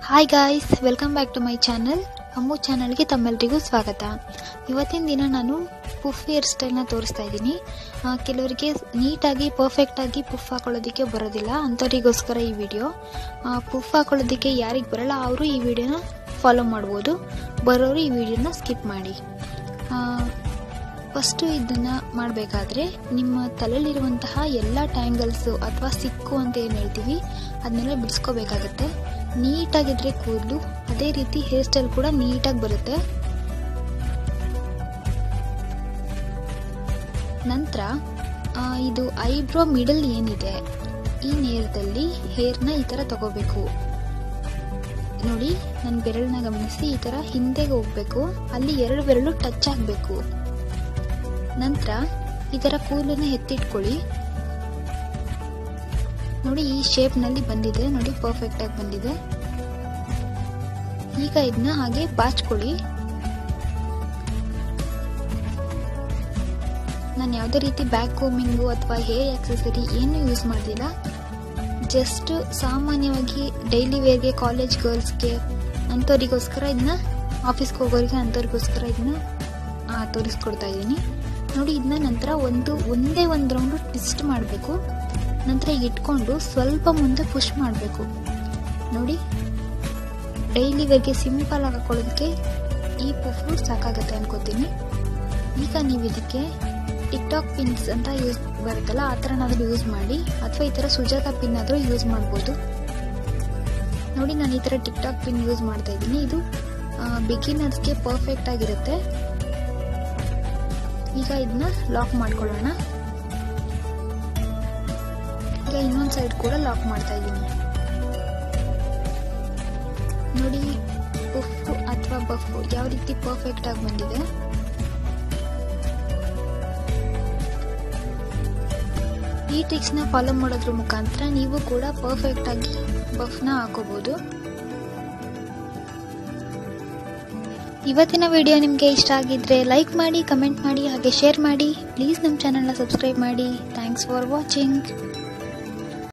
hi guys welcome back to my channel Ammu ಚಾನಲ್ಗೆ ತಮ್ಮೆಲ್ಲರಿಗೂ ಸ್ವಾಗತ ಇವತ್ತಿನ ದಿನ ನಾನು ಪುಫ್ ಹೇರ್ ಸ್ಟೈಲ್ನ ತೋರಿಸ್ತಾ ಇದ್ದೀನಿ ಆ, ಕೆಲವರಿಗೆ ನೀಟಾಗಿ ಪರ್ಫೆಕ್ಟಾಗಿ ಪುಫ್ ಹಾಕೊಳ್ಳೋದಕ್ಕೆ ಬರೋದಿಲ್ಲ ಅಂಥವ್ರಿಗೋಸ್ಕರ ಈ ವಿಡಿಯೋ ಪುಫ್ ಹಾಕೊಳ್ಳೋದಕ್ಕೆ ಯಾರಿಗೆ ಬರಲ್ಲ ಅವರು ಈ ವಿಡಿಯೋನ ಫಾಲೋ ಮಾಡ್ಬೋದು ಬರೋರು ಈ ವಿಡಿಯೋನ ಸ್ಕಿಪ್ ಮಾಡಿ ಫಸ್ಟು ಇದನ್ನು ಮಾಡಬೇಕಾದ್ರೆ ನಿಮ್ಮ ತಲೆಯಲ್ಲಿರುವಂತಹ ಎಲ್ಲ ಟ್ಯಾಂಗಲ್ಸು ಅಥವಾ ಸಿಕ್ಕು ಅಂತ ಏನು ಹೇಳ್ತೀವಿ ಅದನ್ನೆಲ್ಲ ಬಿಡಿಸ್ಕೋಬೇಕಾಗತ್ತೆ ನೀಟಾಗಿದ್ರೆ ಕೂದಲು ಅದೇ ರೀತಿ ಹೇರ್ ಸ್ಟೈಲ್ ಕೂಡ ನೀಟಾಗಿ ಬರುತ್ತೆ ನಂತರ ಇದು ಐಬ್ರೋ ಮಿಡಲ್ ಏನಿದೆ ಈ ನೇರದಲ್ಲಿ ಹೇರ್ನ ಈ ಥರ ತಗೋಬೇಕು ನೋಡಿ ನನ್ನ ಬೆರಳನ್ನ ಗಮನಿಸಿ ಈ ಥರ ಹಿಂದೆಗೆ ಹೋಗ್ಬೇಕು ಅಲ್ಲಿ ಎರಡು ಬೆರಳು ಟಚ್ ಆಗಬೇಕು ನಂತರ ಈ ಥರ ಕೂದಲನ್ನ ಎತ್ತಿಟ್ಕೊಳ್ಳಿ ನೋಡಿ ಈ ಶೇಪ್ನಲ್ಲಿ ಬಂದಿದೆ ನೋಡಿ ಪರ್ಫೆಕ್ಟ್ ಆಗಿ ಬಂದಿದೆ ಈಗ ಇದನ್ನ ಹಾಗೆ ಬಾಚ್ಕೊಳ್ಳಿ ನಾನು ಯಾವುದೇ ರೀತಿ ಬ್ಯಾಕ್ ಕೋಮಿಂಗು ಅಥವಾ ಹೇರ್ ಆಕ್ಸೆಸರಿ ಏನು ಯೂಸ್ ಮಾಡ್ತಿಲ್ಲ ಜಸ್ಟ್ ಸಾಮಾನ್ಯವಾಗಿ ಡೈಲಿ ವೇರ್ಗೆ ಕಾಲೇಜ್ ಗರ್ಲ್ಸ್ಗೆ ಅಂಥವ್ರಿಗೋಸ್ಕರ ಇದನ್ನ ಆಫೀಸ್ಗೆ ಹೋಗೋರಿಗೆ ಅಂಥವ್ರಿಗೋಸ್ಕರ ಇದನ್ನ ತೋರಿಸ್ಕೊಡ್ತಾ ಇದ್ದೀನಿ ನೋಡಿ ಇದನ್ನ ನಂತರ ಒಂದು ಒಂದೇ ಒಂದು ರೌಂಡು ಟ್ವಿಸ್ಟ್ ಮಾಡಬೇಕು ನಂತರ ಈಗ ಇಟ್ಕೊಂಡು ಸ್ವಲ್ಪ ಮುಂದೆ ಪುಷ್ ಮಾಡಬೇಕು ನೋಡಿ ಡೈಲಿ ವೇರ್ಗೆ ಸಿಂಪಲ್ ಆಗಿ ಹಾಕೊಳ್ಳೋದಕ್ಕೆ ಈ ಪುಫು ಸಾಕಾಗತ್ತೆ ಅನ್ಕೋತೀನಿ ಈಗ ನೀವು ಇದಕ್ಕೆ ಟಿಕ್ಟಾಕ್ ಪಿನ್ಸ್ ಅಂತ ಯೂಸ್ ಬರುತ್ತಲ್ಲ ಆ ಥರನಾದರೂ ಯೂಸ್ ಮಾಡಿ ಅಥವಾ ಈ ಥರ ಸುಜಾತ ಪಿನ್ ಆದರೂ ಯೂಸ್ ಮಾಡ್ಬೋದು ನೋಡಿ ನಾನು ಈ ಥರ ಟಿಕ್ಟಾಕ್ ಪಿನ್ ಯೂಸ್ ಮಾಡ್ತಾ ಇದ್ದೀನಿ ಇದು ಬಿಗಿನರ್ಸ್ಗೆ ಪರ್ಫೆಕ್ಟ್ ಆಗಿರುತ್ತೆ ಈಗ ಇದನ್ನ ಲಾಕ್ ಮಾಡ್ಕೊಳ್ಳೋಣ ಈಗ ಇನ್ನೊಂದು ಸೈಡ್ ಕೂಡ ಲಾಕ್ ಮಾಡ್ತಾ ಇದ್ದೀನಿ ನೋಡಿ ಪುಫ್ ಅಥವಾ ಬಫ್ ಯಾವ ರೀತಿ ಪರ್ಫೆಕ್ಟ್ ಆಗಿ ಬಂದಿದೆ ಈ ಟ್ರಿಕ್ಸ್ನ ಫಾಲೋ ಮಾಡೋದ್ರ ಮುಖಾಂತರ ನೀವು ಕೂಡ ಪರ್ಫೆಕ್ಟ್ ಆಗಿ ಬಫ್ನ ಹಾಕೋಬಹುದು ಇವತ್ತಿನ ವಿಡಿಯೋ ನಿಮಗೆ ಇಷ್ಟ ಆಗಿದ್ರೆ ಲೈಕ್ ಮಾಡಿ ಕಮೆಂಟ್ ಮಾಡಿ ಹಾಗೆ ಶೇರ್ ಮಾಡಿ ಪ್ಲೀಸ್ ನಮ್ಮ ಚಾನಲ್ನ ಸಬ್ಸ್ಕ್ರೈಬ್ ಮಾಡಿ ಥ್ಯಾಂಕ್ಸ್ ಫಾರ್ ವಾಚಿಂಗ್